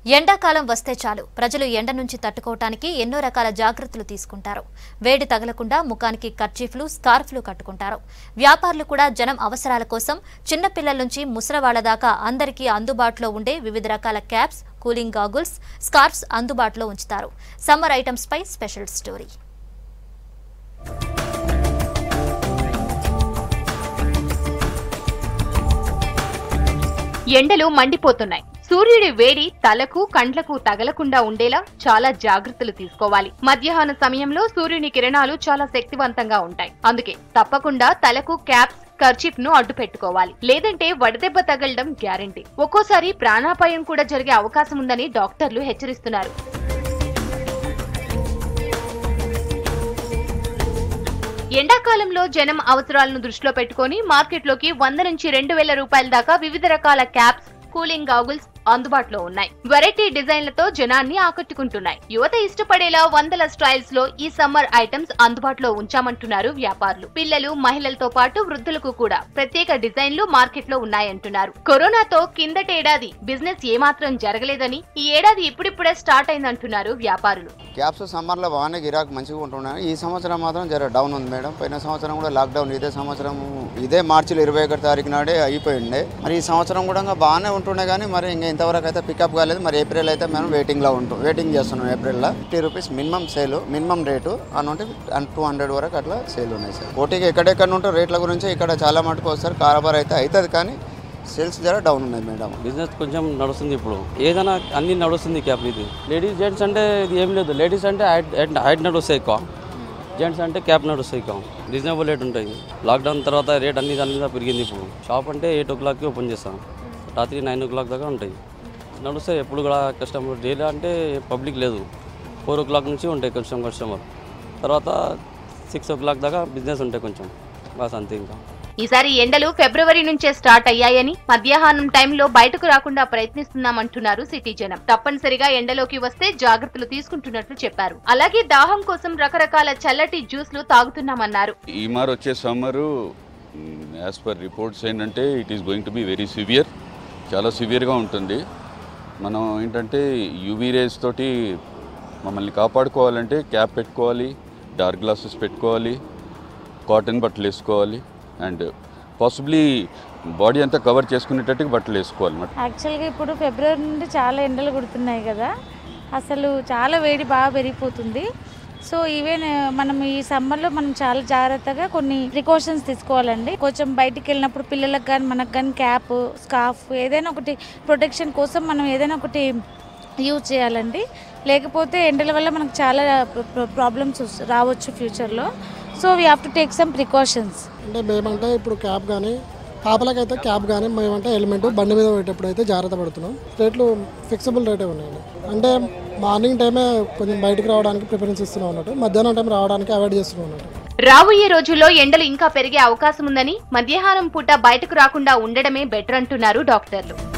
ఎండాకాలం వస్తే చాలు ప్రజలు ఎండ నుంచి తట్టుకోవటానికి ఎన్నో రకాల జాగ్రత్తలు తీసుకుంటారు వేడి తగలకుండా ముఖానికి కర్చీఫ్లు స్కార్ఫ్లు కట్టుకుంటారు వ్యాపారులు కూడా జనం అవసరాల కోసం చిన్నపిల్లల నుంచి ముసలవాళ్ల దాకా అందరికీ అందుబాటులో ఉండే వివిధ రకాల క్యాప్స్ కూలింగ్ గాగుల్స్ స్కార్ఫ్స్ అందుబాటులో ఉంచుతారు సమ్మర్ ఐటమ్స్ పై స్పెషల్ స్టోరీ ఎండలు మండిపోతున్నాయి సూర్యుడి వేడి తలకు కండ్లకు తగలకుండా ఉండేలా చాలా జాగ్రత్తలు తీసుకోవాలి మధ్యాహ్న సమయంలో సూర్యుని కిరణాలు చాలా శక్తివంతంగా ఉంటాయి అందుకే తప్పకుండా తలకు క్యాప్స్ కర్చిప్ ను అడ్డు పెట్టుకోవాలి లేదంటే వడదెబ్బ తగలడం గ్యారంటీ ఒక్కోసారి ప్రాణాపాయం కూడా జరిగే అవకాశం ఉందని డాక్టర్లు హెచ్చరిస్తున్నారు ఎండాకాలంలో జనం అవసరాలను దృష్టిలో పెట్టుకొని మార్కెట్లోకి వంద నుంచి రెండు వేల రూపాయల దాకా వివిధ రకాల క్యాప్స్ కూలింగ్ గాగుల్స్ అందుబాటులో ఉన్నాయి వెరైటీ డిజైన్లతో జనాన్ని ఆకట్టుకుంటున్నాయి యువత ఇష్టపడేలా వందల స్టైల్స్ లో ఈ సమ్మర్ ఐటమ్స్ అందుబాటులో ఉంచామంటున్నారు వ్యాపారులు పిల్లలు మహిళలతో పాటు వృద్ధులకు కూడా ప్రత్యేక డిజైన్లు మార్కెట్ లో ఉన్నాయంటున్నారు కరోనాతో కిందటేడాది బిజినెస్ ఏమాత్రం జరగలేదని ఈ ఏడాది ఇప్పుడిప్పుడే స్టార్ట్ అయిందంటున్నారు వ్యాపారులు క్యాప్స్ సమ్మర్లో బాగానే గిరాకు మంచిగా ఉంటున్నాయి ఈ సంవత్సరం మాత్రం జర డౌన్ ఉంది మేడం పోయిన సంవత్సరం కూడా లాక్డౌన్ ఇదే సంవత్సరం ఇదే మార్చిలో ఇరవై ఒకటి తారీఖు నాడే అయిపోయిండే మరి ఈ సంవత్సరం కూడా ఇంకా బాగానే ఉంటుండే కానీ మరి ఇంకా ఇంతవరకు అయితే పికప్ కాలేదు మరి ఏప్రిల్ అయితే మేము వెయిటింగ్లో ఉంటాం వెయిటింగ్ చేస్తున్నాం ఏప్రిల్లో fifty rupees minimum sale minimum rate అని ఉంటే టూ హండ్రెడ్ వరకు అట్లా సేల్ ఉన్నాయి సార్ పోటీకి ఎక్కడెక్కడ ఉంటే రేట్ల గురించి ఇక్కడ చాలా మటుకు వస్తారు కారబార్ అయితే అవుతుంది కానీ సేల్స్ జర డౌన్ ఉన్నాయి మేడం బిజినెస్ కొంచెం నడుస్తుంది ఇప్పుడు ఏదైనా అన్ని నడుస్తుంది క్యాప్ ఇది లేడీస్ జెంట్స్ అంటే ఇది ఏం లేదు లేడీస్ అంటే హైట్ హైట్ నడుస్తాయి ఎక్కువ జెంట్స్ అంటే క్యాప్ నడుస్తాయి ఎక్కువ రీజనబుల్ రేట్ ఉంటాయి లాక్డౌన్ తర్వాత రేట్ అన్ని దాని మీద పెరిగింది ఇప్పుడు షాప్ అంటే ఎయిట్ ఓ క్లాక్కి ఓపెన్ చేస్తాం రాత్రి నైన్ ఓ క్లాక్ దాకా ఉంటాయి నడుస్తాయి ఎప్పుడు కూడా కస్టమర్ డైలీ అంటే పబ్లిక్ లేదు ఫోర్ ఓ క్లాక్ నుంచి ఉంటాయి కొంచెం కస్టమర్ తర్వాత సిక్స్ ఓ క్లాక్ దాకా బిజినెస్ ఉంటాయి కొంచెం బస్ అంతే ఇంకా ఈసారి ఎండలు ఫిబ్రవరి నుంచే స్టార్ట్ అయ్యాయని మధ్యాహ్నం టైంలో బయటకు రాకుండా ప్రయత్నిస్తున్నామంటున్నారు సిటీ జనం తప్పనిసరిగా ఎండలోకి వస్తే జాగ్రత్తలు తీసుకుంటున్నట్లు చెప్పారు అలాగే దాహం కోసం రకరకాల చల్లటి జ్యూస్లు తాగుతున్నామన్నారు ఈ మార్ వచ్చే సమ్మరు యాజ్ పర్ రిపోర్ట్స్ ఏంటంటే it is going to be very severe చాలా సివియర్గా ఉంటుంది మనం ఏంటంటే యూవీ రేస్ తోటి మమ్మల్ని కాపాడుకోవాలంటే క్యాప్ పెట్టుకోవాలి డార్క్ గ్లాసెస్ పెట్టుకోవాలి కాటన్ బట్టలు వేసుకోవాలి అండ్ పాసిబ్లీ బాడీ అంతా కవర్ చేసుకునేటట్టుగా బట్టలు వేసుకోవాలి అన్నమాట యాక్చువల్గా ఇప్పుడు ఫిబ్రవరి నుండి చాలా ఎండలు కొడుతున్నాయి కదా అసలు చాలా వేడి బాగా పెరిగిపోతుంది సో ఈవెన్ మనం ఈ సమ్మర్లో మనం చాలా జాగ్రత్తగా కొన్ని ప్రికాషన్స్ తీసుకోవాలండి కొంచెం బయటికి వెళ్ళినప్పుడు పిల్లలకు కానీ మనకు కానీ క్యాప్ స్కార్ఫ్ ఏదైనా ఒకటి ప్రొటెక్షన్ కోసం మనం ఏదైనా ఒకటి యూజ్ చేయాలండి లేకపోతే ఎండల వల్ల మనకు చాలా ప్రాబ్లమ్స్ రావచ్చు ఫ్యూచర్లో so we have to take some precautions అంటే మేమంటే ఇప్పుడు క్యాబ్ కానీ పాపలకైతే క్యాబ్ కానీ మేమంటే హెల్మెట్ బండి మీద పోయేటప్పుడు అయితే జాగ్రత్త పడుతున్నాం రేట్లు ఫిక్సబుల్ రేటే ఉన్నాయండి అంటే మార్నింగ్ టైమే కొంచెం బయటకు రావడానికి ప్రిఫరెన్స్ ఇస్తున్నాం అన్నట్టు మధ్యాహ్నం టైం రావడానికి అవాయిడ్ చేస్తున్నాం అన్నట్టు రాబోయే రోజుల్లో ఎండలు ఇంకా పెరిగే అవకాశం ఉందని మధ్యాహ్నం పూట బయటకు రాకుండా ఉండడమే బెటర్ అంటున్నారు డాక్టర్లు